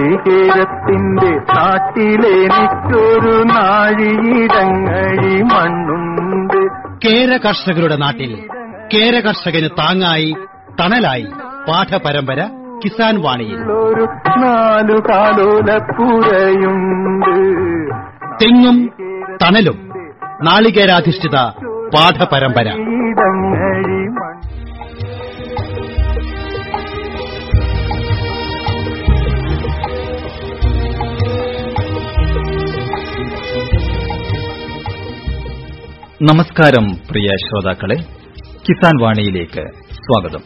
നാളികേരത്തിന്റെ നാട്ടിലെനിക്കൊരു നാഴിയിടങ്ങഴി മണ്ണുണ്ട് കേര കർഷകരുടെ നാട്ടിൽ കേര കർഷകന് താങ്ങായി തണലായി പാഠപരമ്പര കിസാൻ വാണിയിൽ ഒരു നാലു കാലോലപ്പുരയുണ്ട് തെങ്ങും തണലും നാളികേരാധിഷ്ഠിത പാഠപരമ്പര ഇടങ്ങഴി മണ്ണ് നമസ്കാരം പ്രിയ ശ്രോതാക്കളെ കിസാൻ വാണിയിലേക്ക് സ്വാഗതം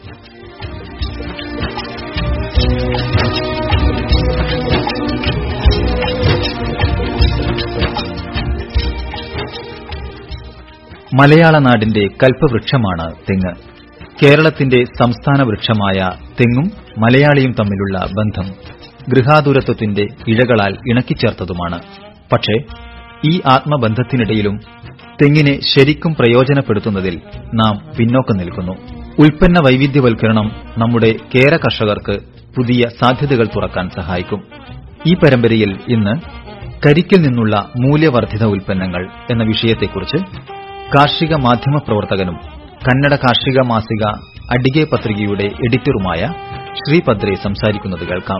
മലയാള നാടിന്റെ കൽപ്പവൃക്ഷമാണ് തെങ്ങ് കേരളത്തിന്റെ സംസ്ഥാന വൃക്ഷമായ തെങ്ങും മലയാളിയും തമ്മിലുള്ള ബന്ധം ഗൃഹാതുരത്വത്തിന്റെ ഇഴകളാൽ ഇണക്കിച്ചേർത്തതുമാണ് പക്ഷേ ഈ ആത്മബന്ധത്തിനിടയിലും തെങ്ങിനെ ശരിക്കും പ്രയോജനപ്പെടുത്തുന്നതിൽ നാം പിന്നോക്കം നിൽക്കുന്നു ഉൽപ്പന്ന വൈവിധ്യവൽക്കരണം നമ്മുടെ കേര കർഷകർക്ക് പുതിയ സാധ്യതകൾ തുറക്കാൻ സഹായിക്കും ഈ പരമ്പരയിൽ ഇന്ന് കരിക്കിൽ നിന്നുള്ള മൂല്യവർദ്ധിത ഉൽപ്പന്നങ്ങൾ എന്ന വിഷയത്തെക്കുറിച്ച് കാർഷിക മാധ്യമ പ്രവർത്തകനും കന്നഡ കാർഷിക മാസിക അഡിഗെ പത്രികയുടെ എഡിറ്ററുമായ ശ്രീഭദ്രെ സംസാരിക്കുന്നത് കേൾക്കാം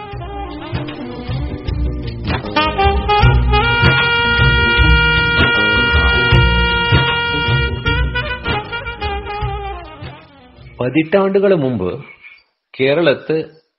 പതിറ്റാണ്ടുകൾ മുമ്പ് കേരളത്ത്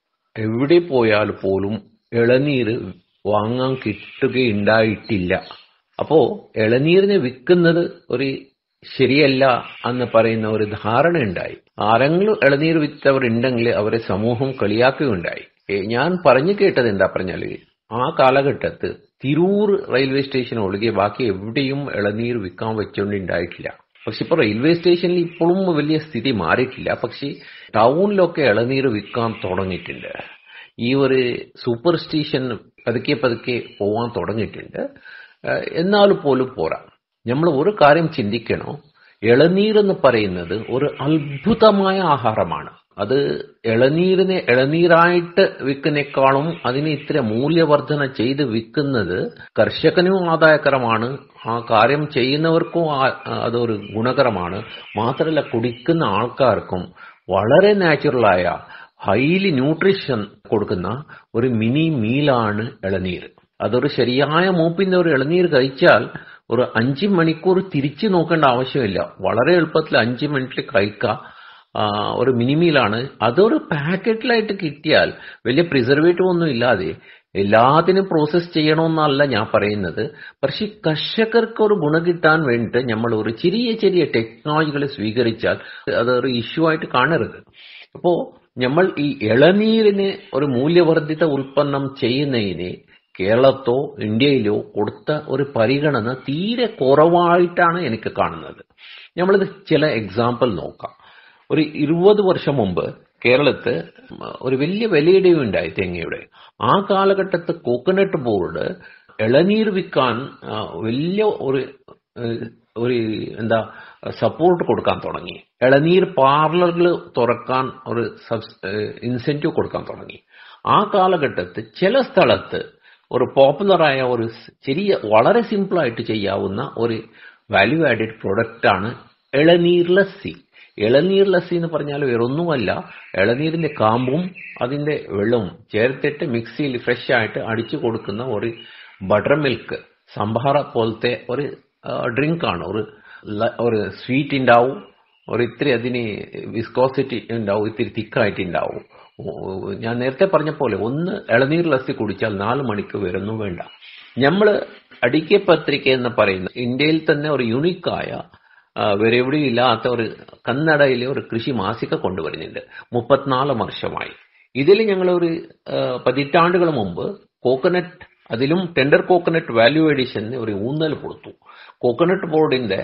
എവിടെ പോയാൽ പോലും ഇളനീര് വാങ്ങാൻ കിട്ടുകയുണ്ടായിട്ടില്ല അപ്പോ ഇളനീരിനെ വിൽക്കുന്നത് ഒരു ശരിയല്ല എന്ന് പറയുന്ന ഒരു ധാരണ ഉണ്ടായി ആരെങ്കിലും ഇളനീർ വിറ്റവർ ഉണ്ടെങ്കിൽ അവരെ സമൂഹം കളിയാക്കുകയുണ്ടായി ഏ, ഞാൻ പറഞ്ഞു കേട്ടത് എന്താ പറഞ്ഞാല് ആ കാലഘട്ടത്ത് തിരൂർ റെയിൽവേ സ്റ്റേഷൻ ഒഴികെ ബാക്കി എവിടെയും ഇളനീർ വിൽക്കാൻ വെച്ചുകൊണ്ടുണ്ടായിട്ടില്ല പക്ഷെ ഇപ്പൊ റെയിൽവേ സ്റ്റേഷനിൽ ഇപ്പോഴും വലിയ സ്ഥിതി മാറിയിട്ടില്ല പക്ഷെ ടൗണിലൊക്കെ ഇളനീർ വിൽക്കാൻ തുടങ്ങിയിട്ടുണ്ട് ഈ ഒരു സൂപ്പർ സ്റ്റേഷൻ പതുക്കെ പതുക്കെ പോവാൻ തുടങ്ങിയിട്ടുണ്ട് ഏഹ് എന്നാൽ പോലും പോരാ നമ്മൾ ഒരു കാര്യം ചിന്തിക്കണോ ഇളനീർ എന്ന് പറയുന്നത് ഒരു അത്ഭുതമായ ആഹാരമാണ് അത് ഇളനീരിനെ ഇളനീരായിട്ട് വിൽക്കുന്നേക്കാളും അതിനെ ഇത്ര മൂല്യവർധന ചെയ്ത് വിൽക്കുന്നത് കർഷകനും ആദായകരമാണ് ആ കാര്യം ചെയ്യുന്നവർക്കും ആ- അതൊരു ഗുണകരമാണ് മാത്രമല്ല കുടിക്കുന്ന ആൾക്കാർക്കും വളരെ നാച്ചുറലായ ഹൈലി ന്യൂട്രീഷൻ കൊടുക്കുന്ന ഒരു മിനി മീലാണ് ഇളനീർ അതൊരു ശരിയായ മൂപ്പിന്റെ ഒരു ഇളനീർ കഴിച്ചാൽ ഒരു അഞ്ച് മണിക്കൂർ തിരിച്ചു നോക്കേണ്ട ആവശ്യമില്ല വളരെ എളുപ്പത്തിൽ അഞ്ച് മിനിറ്റിൽ കഴിക്കാം ആ, ഒരു മിനിമീലാണ് അതൊരു പാക്കറ്റിലായിട്ട് കിട്ടിയാൽ വലിയ പ്രിസർവേറ്റീവ് ഒന്നും ഇല്ലാതെ എല്ലാത്തിനും പ്രോസസ് ചെയ്യണമെന്നല്ല ഞാൻ പറയുന്നത് പക്ഷെ കർഷകർക്ക് ഒരു ഗുണം കിട്ടാൻ വേണ്ടിയിട്ട് നമ്മൾ ഒരു ചെറിയ ചെറിയ ടെക്നോളജികൾ സ്വീകരിച്ചാൽ അതൊരു ഇഷ്യൂ ആയിട്ട് കാണരുത് അപ്പോ നമ്മൾ ഈ ഇളനീരിന് ഒരു മൂല്യവർദ്ധിത ഉൽപ്പന്നം ചെയ്യുന്നതിന് കേരളത്തോ ഇന്ത്യയിലോ കൊടുത്ത ഒരു പരിഗണന തീരെ കുറവായിട്ടാണ് എനിക്ക് കാണുന്നത് നമ്മളിത് ചില എക്സാമ്പിൾ നോക്കാം ഒരു ഇരുപത് വർഷം മുമ്പ് കേരളത്ത് ഒരു വലിയ വിലയിടിവ് ഉണ്ടായി തേങ്ങയുടെ ആ കാലഘട്ടത്ത് കോക്കനട്ട് ബോർഡ് ഇളനീർ വിൽക്കാൻ ആ, വലിയ ഒരു ഏഹ്, ഒരു എന്താ സപ്പോർട്ട് കൊടുക്കാൻ തുടങ്ങി ഇളനീർ പാർലറുകൾ തുറക്കാൻ ഒരു ഇൻസെന്റീവ് കൊടുക്കാൻ തുടങ്ങി ആ കാലഘട്ടത്ത് ചില സ്ഥലത്ത് ഒരു പോപ്പുലറായ ഒരു സ് ചെറിയ വളരെ സിമ്പിളായിട്ട് ചെയ്യാവുന്ന ഒരു വാല്യൂ ആഡഡ് പ്രൊഡക്റ്റാണ് ഇളനീർ ലസ്സി ഇളനീർ ലസ്സി എന്ന് പറഞ്ഞാൽ വേറൊന്നുമല്ല ഇളനീരിന്റെ കാമ്പും അതിന്റെ വെള്ളവും ചേർത്തിട്ട് മിക്സിയിൽ ഫ്രഷ് ആയിട്ട് അടിച്ചു കൊടുക്കുന്ന ഒരു ബട്ടർ മിൽക്ക് സംഭാറ പോലത്തെ ഒരു ഡ്രിങ്ക് ആണ് ഒരു ല- ഒരു സ്വീറ്റ് ഉണ്ടാവും ഒരു ഇത്തിരി അതിന് വിസ്കോസിറ്റി ഉണ്ടാവും ഇത്തിരി തിക്കായിട്ട് ഉണ്ടാവും ഓ- ഞാൻ നേരത്തെ പറഞ്ഞ പോലെ ഒന്ന് ഇളനീർ ലസ്സി കുടിച്ചാൽ നാല് മണിക്ക് വരുന്നു വേണ്ട നമ്മള് അടിക്കെ പത്രിക എന്ന് പറയുന്ന ഇന്ത്യയിൽ തന്നെ ഒരു യുണീക്കായ ആ, വേറെ എവിടെയും ഇല്ലാത്ത ഒരു കന്നഡയിലെ ഒരു കൃഷി മാസിക കൊണ്ടുവരുന്നുണ്ട് മുപ്പത്തിനാല് വർഷമായി ഇതിൽ ഞങ്ങൾ ഒരു പതിറ്റാണ്ടുകൾ മുമ്പ് കോക്കനട്ട് അതിലും ടെൻഡർ കോക്കനട്ട് വാല്യൂ എഡിഷന് ഒരു ഊന്നൽ കൊടുത്തു കോക്കനട്ട് ബോർഡിന്റെ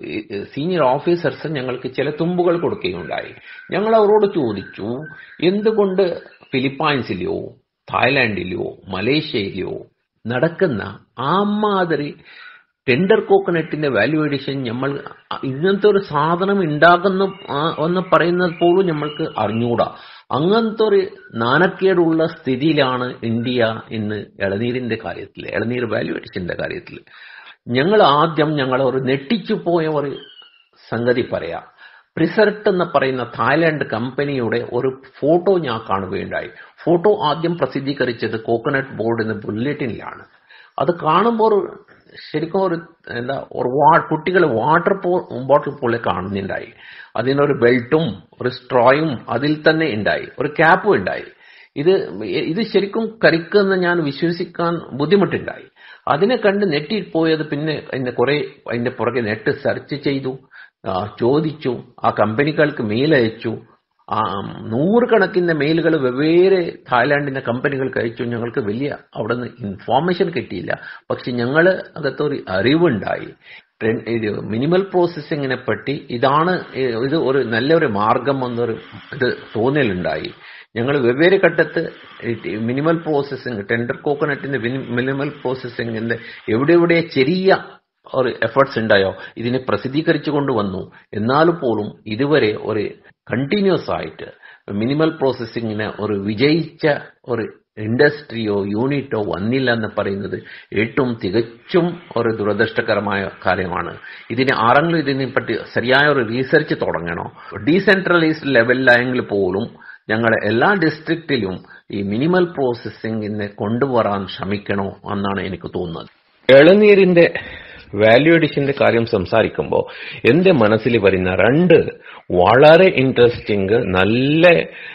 സീനിയർ ഓഫീസേഴ്സ് ഞങ്ങൾക്ക് ചില തുമ്പുകൾ കൊടുക്കുകയുണ്ടായി ഞങ്ങൾ അവരോട് ചോദിച്ചു എന്തുകൊണ്ട് ഫിലിപ്പൈൻസിലെയോ തായ്ലാന്റിലെയോ മലേഷ്യയിലെയോ നടക്കുന്ന ആ മാതിരി ടെൻഡർ കോക്കനട്ടിന്റെ വാല്യൂ എഡിഷൻ നമ്മൾ ഇങ്ങനത്തെ ഒരു സാധനം ഉണ്ടാകുന്ന ആ, എന്ന് പറയുന്നത് പോലും നമ്മൾക്ക് അറിഞ്ഞൂടാ അങ്ങനത്തെ ഒരു നാണക്കേടുള്ള സ്ഥിതിയിലാണ് ഇന്ത്യ ഇന്ന് ഇളനീരിന്റെ കാര്യത്തിൽ ഇളനീർ വാല്യുവേഷന്റെ കാര്യത്തിൽ ഞങ്ങൾ ആദ്യം ഞങ്ങൾ ഒരു നെട്ടിച്ചു പോയ ഒരു സംഗതി പറയാം പ്രിസർട്ട് എന്ന് പറയുന്ന തായ്ലാന്റ് കമ്പനിയുടെ ഒരു ഫോട്ടോ ഞാൻ കാണുകയുണ്ടായി ഫോട്ടോ ആദ്യം പ്രസിദ്ധീകരിച്ചത് കോക്കനട്ട് ബോർഡ് എന്ന ബുള്ളറ്റിനിലാണ് അത് കാണുമ്പോൾ ഒരു ശരിക്കും ഒരു എന്താ ഒരു വാ കുട്ടികൾ വാട്ടർ ബോട്ടിൽ പോലെ കാണുന്നുണ്ടായി അതിനൊരു ബെൽറ്റും ഒരു സ്ട്രോയും അതിൽ തന്നെ ഉണ്ടായി ഒരു ക്യാപ്പും ഉണ്ടായി ഇത് ഇത് ശരിക്കും കരിക്കെന്ന് ഞാൻ വിശ്വസിക്കാൻ ബുദ്ധിമുട്ടുണ്ടായി അതിനെ കണ്ട് നെറ്റിൽ പോയത് പിന്നെ അതിന്റെ കുറെ അതിന്റെ പുറകെ നെറ്റ് സെർച്ച് ചെയ്തു ആ, ചോദിച്ചു ആ കമ്പനികൾക്ക് മെയിൽ അയച്ചു ആ നൂറുകണക്കിന് മെയിലുകൾ വെവ്വേറെ തായ്ലാന്റിന്റെ കമ്പനികൾക്ക് അയച്ചു ഞങ്ങൾക്ക് വലിയ അവിടെ നിന്ന് ഇൻഫോർമേഷൻ കിട്ടിയില്ല പക്ഷെ ഞങ്ങൾ അകത്തൊരു അറിവുണ്ടായി ട്രെൻ- ഇത് മിനിമൽ പ്രോസസ്സിങ്ങിനെ പറ്റി ഇതാണ് ഇത് ഒരു നല്ലൊരു മാർഗം എന്നൊരു ഇത് തോന്നലുണ്ടായി ഞങ്ങൾ വെവ്വേറെ ഘട്ടത്ത് മിനിമൽ പ്രോസസ്സിങ് ടെൻഡർ കോക്കനട്ടിന്റെ മിനിമൽ പ്രോസസ്സിങ്ങിന്റെ എവിടെ എവിടെ ചെറിയ ഒരു എഫേർട്സ് ഉണ്ടായോ ഇതിനെ പ്രസിദ്ധീകരിച്ചു കൊണ്ടുവന്നു എന്നാലും പോലും ഇതുവരെ ഒരു കണ്ടിന്യൂസ് ആയിട്ട് മിനിമൽ പ്രോസസ്സിങ്ങിന് ഒരു വിജയിച്ച ഒരു ഇൻഡസ്ട്രിയോ യൂണിറ്റോ വന്നില്ല എന്ന് പറയുന്നത് ഏറ്റവും തികച്ചും ഒരു ദുരദൃഷ്ടകരമായ കാര്യമാണ് ഇതിന് ആരെങ്കിലും ഇതിനെ പറ്റി ശരിയായ ഒരു റീസെർച്ച് തുടങ്ങണോ ഡീസെൻട്രലൈസ്ഡ് ലെവലിലായെങ്കിൽ പോലും ഞങ്ങളുടെ എല്ലാ ഡിസ്ട്രിക്റ്റിലും ഈ മിനിമൽ പ്രോസസ്സിങ്ങിനെ കൊണ്ടുവരാൻ ശ്രമിക്കണോ എന്നാണ് എനിക്ക് തോന്നുന്നത് ഇളനീരിന്റെ വാല്യൂ അഡിഷന്റെ കാര്യം സംസാരിക്കുമ്പോൾ എന്റെ മനസ്സിൽ വരുന്ന രണ്ട് വളരെ ഇൻട്രസ്റ്റിംഗ് നല്ല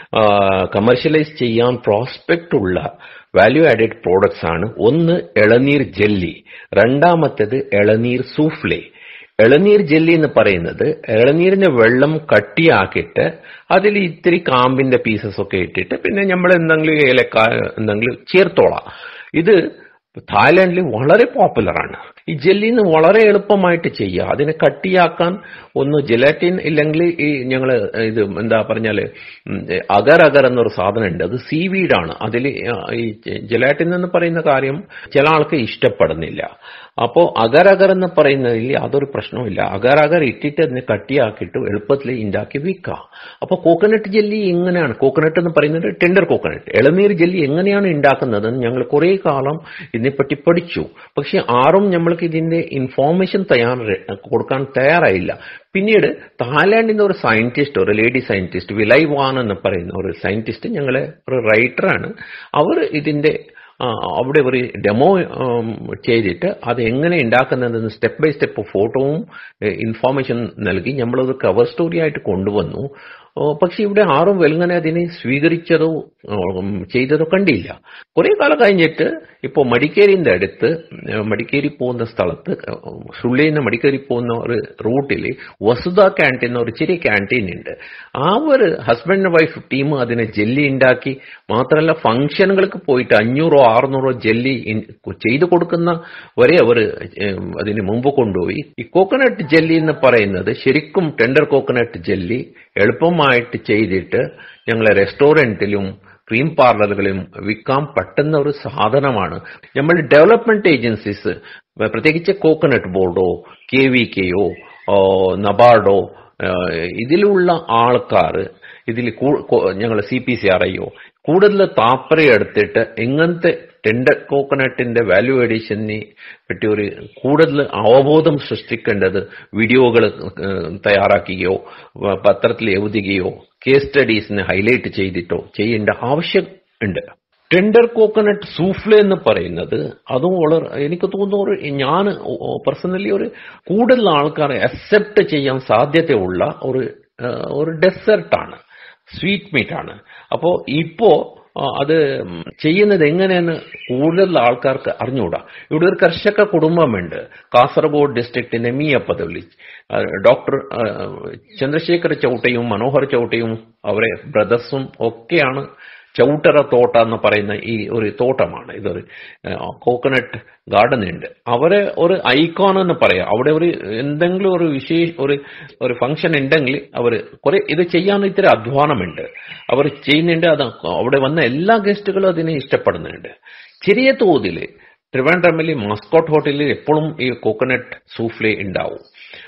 കമേഴ്ഷ്യലൈസ് ചെയ്യാൻ പ്രോസ്പെക്ട് ഉള്ള വാല്യൂ ആഡഡ് പ്രോഡക്ട്സ് ആണ് ഒന്ന് ഇളനീർ ജെല്ലി രണ്ടാമത്തേത് ഇളനീർ സൂഫ്ലെ ഇളനീർ ജെല്ലി എന്ന് പറയുന്നത് ഇളനീരിന്റെ വെള്ളം കട്ടിയാക്കിയിട്ട് അതിൽ ഇത്തിരി കാമ്പിന്റെ പീസസ് ഒക്കെ ഇട്ടിട്ട് പിന്നെ നമ്മൾ എന്തെങ്കിലും ഏലക്കായ എന്തെങ്കിലും ചേർത്തോളാം ഇത് തായ്ലാന്റിൽ വളരെ പോപ്പുലറാണ് ഈ ജെല്ലിന്ന് വളരെ എളുപ്പമായിട്ട് ചെയ്യുക അതിനെ കട്ടിയാക്കാൻ ഒന്ന് ജെലാറ്റിൻ ഇല്ലെങ്കിൽ ഈ ഞങ്ങൾ ഇത് എന്താ പറഞ്ഞാല് ഉം, അഗർ അഗർ എന്നൊരു സാധനം ഉണ്ട് അത് സീവീഡാണ് അതിൽ ഈ ജെലാറ്റിൻ എന്ന് പറയുന്ന കാര്യം ചില ആൾക്ക് ഇഷ്ടപ്പെടുന്നില്ല അപ്പോ അഗർ അഗർ എന്ന് പറയുന്നതിൽ യാതൊരു പ്രശ്നവുമില്ല അഗർ അഗർ ഇട്ടിട്ട് അതിനെ കട്ടിയാക്കിയിട്ട് എളുപ്പത്തിൽ ഉണ്ടാക്കി വിൽക്കാം അപ്പൊ കോക്കനട്ട് ജെല്ലി എങ്ങനെയാണ് കോക്കനട്ട് എന്ന് പറയുന്നത് ടെൻഡർ കോക്കനട്ട് ഇളനീർ ജെല്ലി എങ്ങനെയാണ് ഉണ്ടാക്കുന്നത് ഞങ്ങൾ കുറെ കാലം ഇതിനെപ്പറ്റി പഠിച്ചു പക്ഷെ ആരും നമ്മൾക്ക് ഇതിന്റെ ഇൻഫോർമേഷൻ തയ്യാർ കൊടുക്കാൻ തയ്യാറായില്ല പിന്നീട് തായ്ലാന്റിന്റെ ഒരു സയന്റിസ്റ്റ് ഒരു ലേഡി സയന്റിസ്റ്റ് വിലൈ വാൻ എന്ന് പറയുന്ന ഒരു സയന്റിസ്റ്റ് ഞങ്ങളെ ഒരു റൈറ്ററാണ് അവർ ഇതിന്റെ ആ, അവിടെ ഒരു ഡെമോ ചെയ്തിട്ട് അത് എങ്ങനെ ഉണ്ടാക്കുന്നതെന്ന് സ്റ്റെപ്പ് ബൈ സ്റ്റെപ്പ് ഫോട്ടോവും ഇൻഫോർമേഷൻ നൽകി നമ്മളത് കവർ സ്റ്റോറി ആയിട്ട് കൊണ്ടുവന്നു ഓ, പക്ഷെ ഇവിടെ ആരും വെൽങ്ങനെ അതിനെ സ്വീകരിച്ചതോ ഉം, ചെയ്തതോ കണ്ടില്ല കുറെ കാലം കഴിഞ്ഞിട്ട് ഇപ്പോൾ മടിക്കേരിന്റെ അടുത്ത് ഏഹ്, മടിക്കേരി പോകുന്ന സ്ഥലത്ത് സുള്ളിയിൽ നിന്ന് മടിക്കേരി പോകുന്ന ഒരു റൂട്ടിൽ വസുധ ക്യാൻറ്റീൻ എന്ന ഒരു ചെറിയ ക്യാൻറ്റീൻ ഉണ്ട് ആ ഒരു ഹസ്ബൻഡ് ആൻഡ് വൈഫ് ടീം അതിനെ ജെല്ലി ഉണ്ടാക്കി മാത്രമല്ല ഫംഗ്ഷനുകൾക്ക് പോയിട്ട് അഞ്ഞൂറോ അറുന്നൂറോ ജെല്ലി ഇൻ- ചെയ്തു കൊടുക്കുന്ന വരെ അവർ അതിന് മുമ്പ് കൊണ്ടുപോയി ഈ കോക്കനട്ട് ജെല്ലി എന്ന് പറയുന്നത് ശരിക്കും ടെൻഡർ കോക്കനട്ട് ജെല്ലി എളുപ്പമായിട്ട് ചെയ്തിട്ട് ഞങ്ങളെ റെസ്റ്റോറൻറ്റിലും ക്രീം പാർലറുകളിലും വിൽക്കാൻ പറ്റുന്ന ഒരു സാധനമാണ് നമ്മൾ ഡെവലപ്മെന്റ് ഏജൻസീസ് പ്രത്യേകിച്ച് കോക്കനട്ട് ബോർഡോ കെ വി കെയോ നബാർഡോ ഇതിലുള്ള ആൾക്കാർ ഇതിൽ ഞങ്ങൾ സി പി സി ആർ ഐയോ കൂടുതൽ താല്പര്യം എടുത്തിട്ട് ഇങ്ങനത്തെ ടെൻഡർ കോക്കനട്ടിന്റെ വാല്യൂ എഡീഷനെ പറ്റി ഒരു കൂടുതൽ അവബോധം സൃഷ്ടിക്കേണ്ടത് വീഡിയോകൾ തയ്യാറാക്കുകയോ വ- പത്രത്തിൽ എഴുതുകയോ കേസ് സ്റ്റഡീസിനെ ഹൈലൈറ്റ് ചെയ്തിട്ടോ ചെയ്യേണ്ട ആവശ്യം ഉണ്ട് ടെൻഡർ കോക്കനട്ട് സൂഫ്ലെ എന്ന് പറയുന്നത് അതും വളരെ എനിക്ക് തോന്നുന്നു ഒരു ഞാൻ പേഴ്സണലി ഒരു കൂടുതൽ ആൾക്കാരെ അക്സെപ്റ്റ് ചെയ്യാൻ സാധ്യതയുള്ള ഒരു ആ, ഒരു ഡെസേർട്ടാണ് സ്വീറ്റ് മീറ്റ് ആണ് അപ്പോ ഇപ്പോ ആ, അത് ചെയ്യുന്നത് എങ്ങനെയെന്ന് കൂടുതൽ ആൾക്കാർക്ക് അറിഞ്ഞുകൂടാ ഇവിടെ ഒരു കർഷക കുടുംബമുണ്ട് കാസർഗോഡ് ഡിസ്ട്രിക്റ്റിന്റെ മീയപ്പതവലി ഡോക്ടർ ആ, ചന്ദ്രശേഖർ ചൗട്ടയും മനോഹർ ചൗട്ടയും അവരെ ബ്രദർസും ഒക്കെയാണ് ചൗട്ടറ തോട്ട എന്ന് പറയുന്ന ഈ ഒരു തോട്ടമാണ് ഇതൊരു കോക്കനട്ട് ഗാർഡൻ ഉണ്ട് അവരെ ഒരു ഐക്കോൺ എന്ന് പറയാം അവിടെ ഒരു എന്തെങ്കിലും ഒരു വിശേഷ ഒരു ഒരു ഫംഗ്ഷൻ ഉണ്ടെങ്കിൽ അവർ കുറെ ഇത് ചെയ്യാൻ ഇത്തിരി അധ്വാനമുണ്ട് അവർ ചെയ്യുന്നുണ്ട് അത് അവിടെ വന്ന എല്ലാ ഗസ്റ്റുകളും അതിനെ ഇഷ്ടപ്പെടുന്നുണ്ട് ചെറിയ തോതിൽ ട്രിവാൻഡ്രമിൽ മാസ്കോട്ട് ഹോട്ടലിൽ എപ്പോഴും ഈ കോക്കനട്ട് സൂഫ്ലെ ഉണ്ടാവും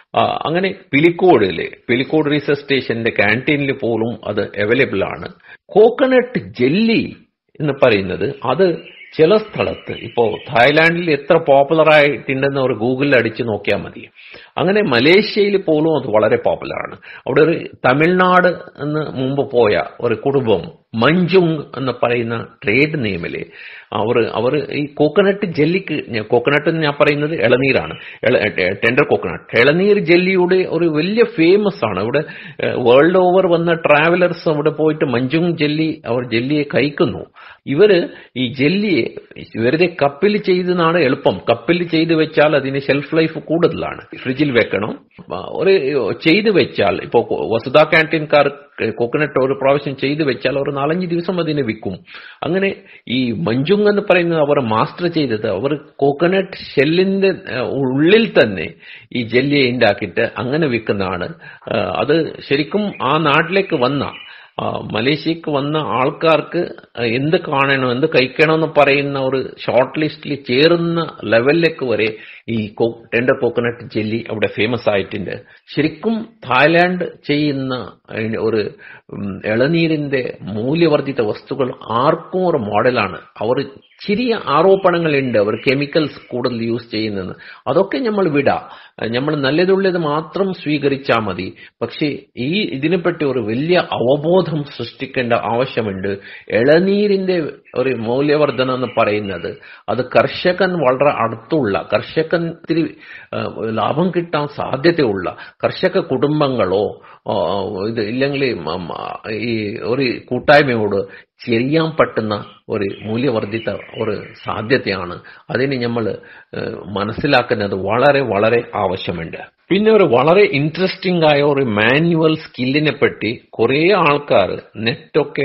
ആ, അങ്ങനെ പിലിക്കോടില് പിലിക്കോട് റീസർച്ച് സ്റ്റേഷന്റെ ക്യാൻറ്റീനിൽ പോലും അത് അവൈലബിൾ ആണ് കോക്കനട്ട് ജെല്ലി എന്ന് പറയുന്നത് അത് ചില സ്ഥലത്ത് ഇപ്പോ തായ്ലാന്റിൽ എത്ര പോപ്പുലർ ആയിട്ടുണ്ടെന്ന് ഒരു ഗൂഗിളിൽ അടിച്ച് നോക്കിയാൽ മതി അങ്ങനെ മലേഷ്യയിൽ പോലും അത് വളരെ പോപ്പുലർ ആണ് അവിടെ ഒരു തമിഴ്നാട് എന്ന് മുമ്പ് പോയ ഒരു കുടുംബം മഞ്ജുങ് എന്ന് പറയുന്ന ട്രേഡ് നെയിമില് അവർ അവർ ഈ കോക്കനട്ട് ജെല്ലിക്ക് കോക്കനട്ട് എന്ന് ഞാൻ പറയുന്നത് ഇളനീരാണ് ടെൻഡർ കോക്കനട്ട് ഇളനീർ ജെല്ലിയുടെ ഒരു വലിയ ഫേമസ് ആണ് ഇവിടെ വേൾഡ് ഓവർ വന്ന ട്രാവലർസ് അവിടെ പോയിട്ട് മഞ്ജുങ് ജെല്ലി അവർ ജെല്ലിയെ കഴിക്കുന്നു ഇവര് ഈ ജെല്ലിയെ വെറുതെ കപ്പിൽ ചെയ്തെന്നാണ് എളുപ്പം കപ്പിൽ ചെയ്ത് വെച്ചാൽ അതിന് ഷെൽഫ് ലൈഫ് കൂടുതലാണ് ഫ്രിഡ്ജിൽ വെക്കണം ആ, ഒരു ചെയ്ത് വെച്ചാൽ ഇപ്പോ വസുധ ക്യാൻറ്റീൻകാർ കോക്കനട്ട് ഒരു പ്രാവശ്യം ചെയ്ത് വെച്ചാൽ ഒരു നാലഞ്ച് ദിവസം അതിനെ വിൽക്കും അങ്ങനെ ഈ മഞ്ജുങ് എന്ന് പറയുന്നത് അവർ മാസ്റ്റർ ചെയ്തത് അവർ കോക്കനട്ട് ഷെല്ലിന്റെ ആ, ഉള്ളിൽ തന്നെ ഈ ജെല്ലിയെ ഉണ്ടാക്കിയിട്ട് അങ്ങനെ വിൽക്കുന്നതാണ് ആ, അത് ശരിക്കും ആ നാട്ടിലേക്ക് വന്ന ആ, മലേഷ്യക്ക് വന്ന ആൾക്കാർക്ക് എന്ത് കാണണം എന്ത് കഴിക്കണമെന്ന് പറയുന്ന ഒരു ഷോർട്ട് ലിസ്റ്റിൽ ചേരുന്ന ലെവലിലേക്ക് വരെ ഈ ടെൻഡർ കോക്കനട്ട് ജെല്ലി അവിടെ ഫേമസ് ആയിട്ടുണ്ട് ശരിക്കും തായ്ലാന്റ് ചെയ്യുന്ന അതിന് ഒരു ഉം, ഇളനീരിന്റെ മൂല്യവർദ്ധിത വസ്തുക്കൾ ആർക്കും ഒരു മോഡലാണ് അവർ ചെറിയ ആരോപണങ്ങളുണ്ട് അവർ കെമിക്കൽസ് കൂടുതൽ യൂസ് ചെയ്യുന്നെന്ന് അതൊക്കെ നമ്മൾ വിടാം നമ്മൾ നല്ലതുള്ളത് മാത്രം സ്വീകരിച്ചാൽ മതി പക്ഷേ ഈ ഇതിനെപ്പറ്റി ഒരു വലിയ അവബോധം സൃഷ്ടിക്കേണ്ട ആവശ്യമുണ്ട് ഇളനീരിന്റെ ഒരു മൂല്യവർദ്ധന എന്ന് പറയുന്നത് അത് കർഷകൻ വളരെ അടുത്തുള്ള കർഷകൻ ഇത്തിരി ആ, ലാഭം കിട്ടാൻ സാധ്യതയുള്ള കർഷക കുടുംബങ്ങളോ ആ, ഇത് ഇല്ലെങ്കിൽ മ- മ- ഈ ഒരു കൂട്ടായ്മയോട് ചെയ്യാൻ പറ്റുന്ന ഒരു മൂല്യവർദ്ധിത ഒരു സാധ്യതയാണ് അതിന് നമ്മൾ മനസ്സിലാക്കുന്നത് വളരെ വളരെ ആവശ്യമുണ്ട് പിന്നെ ഒരു വളരെ ഇൻട്രസ്റ്റിംഗ് ആയ ഒരു മാനുവൽ സ്കില്ലിനെ പറ്റി കുറേ ആൾക്കാർ നെറ്റൊക്കെ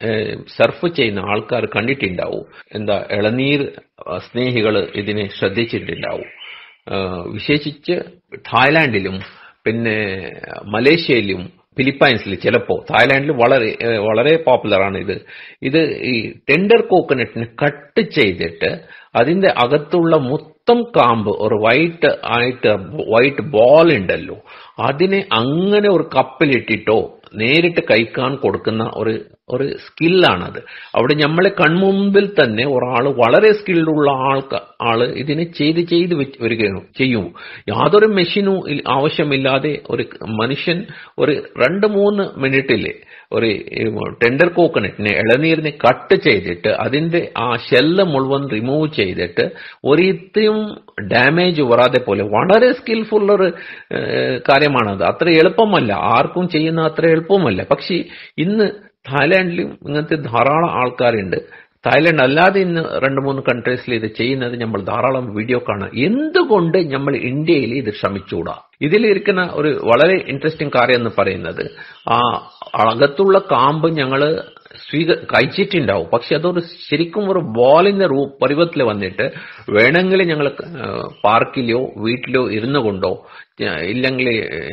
സർഫ് ചെയ്യുന്ന ആൾക്കാർ കണ്ടിട്ടുണ്ടാവും എന്താ ഇളനീർ സ്നേഹികൾ ഇതിനെ ശ്രദ്ധിച്ചിട്ടുണ്ടാവും ആ, വിശേഷിച്ച് തായ്ലാന്റിലും പിന്നെ മലേഷ്യയിലും ഫിലിപ്പൈൻസിൽ ചിലപ്പോ തായ്ലാന്റിൽ വളരെ ഏഹ്, വളരെ പോപ്പുലർ ആണ് ഇത് ഇത് ഈ ടെൻഡർ കോക്കനട്ടിനെ കട്ട് ചെയ്തിട്ട് അതിന്റെ അകത്തുള്ള മൊത്തം കാമ്പ് ഒരു വൈറ്റ് ആയിട്ട് വൈറ്റ് ബോൾ ഉണ്ടല്ലോ അതിനെ അങ്ങനെ ഒരു കപ്പിലിട്ടിട്ടോ നേരിട്ട് കഴിക്കാൻ കൊടുക്കുന്ന ഒരു ഒരു സ്കില്ലാണത് അവിടെ നമ്മളെ കൺമുമ്പിൽ തന്നെ ഒരാൾ വളരെ സ്കിൽഡുള്ള ആൾക്ക് ആള് ഇതിനെ ചെയ്ത് ചെയ്ത് വെച്ച് വരികയും ചെയ്യും യാതൊരു മെഷീനും ഇൽ- ആവശ്യമില്ലാതെ ഒരു മനുഷ്യൻ ഒരു രണ്ട് മൂന്ന് മിനിറ്റില് ഒരു ടെൻഡർ കോക്കനട്ടിനെ ഇളനീരിനെ കട്ട് ചെയ്തിട്ട് അതിന്റെ ആ ഷെല്ല് മുഴുവൻ റിമൂവ് ചെയ്തിട്ട് ഒരിത്രയും ഡാമേജ് വരാതെ പോലെ വളരെ സ്കിൽഫുൾ ഒരു ഏഹ്, കാര്യമാണത് അത്ര എളുപ്പമല്ല ആർക്കും ചെയ്യുന്ന അത്ര എളുപ്പമല്ല പക്ഷേ ഇന്ന് തായ്ലാന്റിലും ഇങ്ങനത്തെ ധാരാളം ആൾക്കാരുണ്ട് തായ്ലൻഡ് അല്ലാതെ ഇന്ന് രണ്ട് മൂന്ന് കൺട്രീസിൽ ഇത് ചെയ്യുന്നത് നമ്മൾ ധാരാളം വീഡിയോ കാണാം എന്തുകൊണ്ട് നമ്മൾ ഇന്ത്യയിൽ ഇത് ശ്രമിച്ചുകൂടാ ഇതിലിരിക്കുന്ന ഒരു വളരെ ഇൻട്രസ്റ്റിംഗ് കാര്യം എന്ന് പറയുന്നത് ആ അകത്തുള്ള കാമ്പ് ഞങ്ങൾ സ്വീക കഴിച്ചിട്ടുണ്ടാവും പക്ഷെ അതൊരു ശരിക്കും ഒരു ബോളിന്റെ റൂ പരുവത്തിൽ വന്നിട്ട് വേണമെങ്കിൽ ഞങ്ങൾ പാർക്കിലോ വീട്ടിലോ ഇരുന്നു കൊണ്ടോ ഇല്ലെങ്കിൽ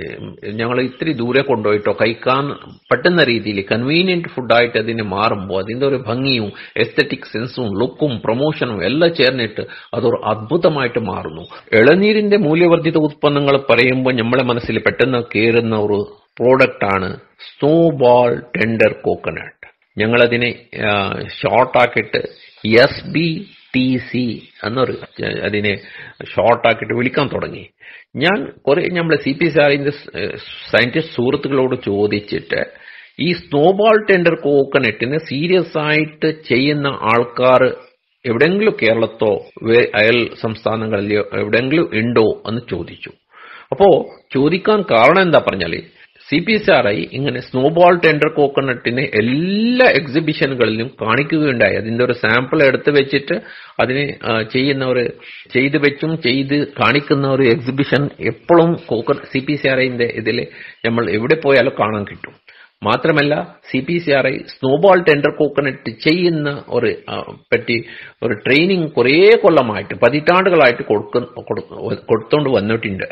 ഞങ്ങൾ ഇത്തിരി ദൂരെ കൊണ്ടുപോയിട്ടോ കഴിക്കാൻ പറ്റുന്ന രീതിയിൽ കൺവീനിയന്റ് ഫുഡായിട്ട് അതിനെ മാറുമ്പോൾ അതിന്റെ ഒരു ഭംഗിയും എസ്തറ്റിക് സെൻസും ലുക്കും പ്രൊമോഷനും എല്ലാം ചേർന്നിട്ട് അതൊരു അദ്ഭുതമായിട്ട് മാറുന്നു ഇളനീരിന്റെ മൂല്യവർദ്ധിത ഉത്പന്നങ്ങൾ പറയുമ്പോൾ നമ്മളെ മനസ്സിൽ പെട്ടെന്ന് കയറുന്ന ഒരു പ്രോഡക്റ്റാണ് സ്നോ ബോൾ ടെൻഡർ കോക്കനട്ട് ഞങ്ങളതിനെ ഷോർട്ടാക്കിയിട്ട് എസ് ബി ടി സി എന്നൊരു അതിനെ ഷോർട്ടാക്കിയിട്ട് വിളിക്കാൻ തുടങ്ങി ഞാൻ കുറെ നമ്മളെ സി പി സാറിന്റെ സയന്റിസ്റ്റ് സുഹൃത്തുക്കളോട് ചോദിച്ചിട്ട് ഈ സ്നോബോൾ ടെൻഡർ കോക്കനട്ടിന് സീരിയസ് ആയിട്ട് ചെയ്യുന്ന ആൾക്കാർ എവിടെയെങ്കിലും കേരളത്തോ വേ- അയൽ സംസ്ഥാനങ്ങളിലെയോ എവിടെയെങ്കിലും ഉണ്ടോ എന്ന് ചോദിച്ചു അപ്പോ ചോദിക്കാൻ കാരണം എന്താ പറഞ്ഞാല് C P S R I ഇങ്ങനെ സ്നോബോൾ ടെൻഡർ കോക്കനട്ടിനെ എല്ലാ എക്സിബിഷനുകളിലും കാണിക്കുകയുണ്ടായി അതിന്റെ ഒരു സാമ്പിൾ എടുത്ത് വെച്ചിട്ട് അതിനെ ആ, ചെയ്യുന്ന ഒരു ചെയ്ത് വെച്ചും ചെയ്ത് കാണിക്കുന്ന ഒരു എക്സിബിഷൻ എപ്പോഴും കോക്കൻ സി പി സി ആർ ഐന്റെ ഇതിൽ നമ്മൾ എവിടെ പോയാലും കാണാൻ കിട്ടും മാത്രമല്ല C P C R I snowball tender coconut ചെയ്യുന്ന ഒരു ആ, പറ്റി ഒരു ട്രെയിനിങ് കുറേ കൊല്ലമായിട്ട് പതിറ്റാണ്ടുകളായിട്ട് കൊടുക്ക കൊടു- കൊടുത്തോണ്ട് വന്നിട്ടുണ്ട്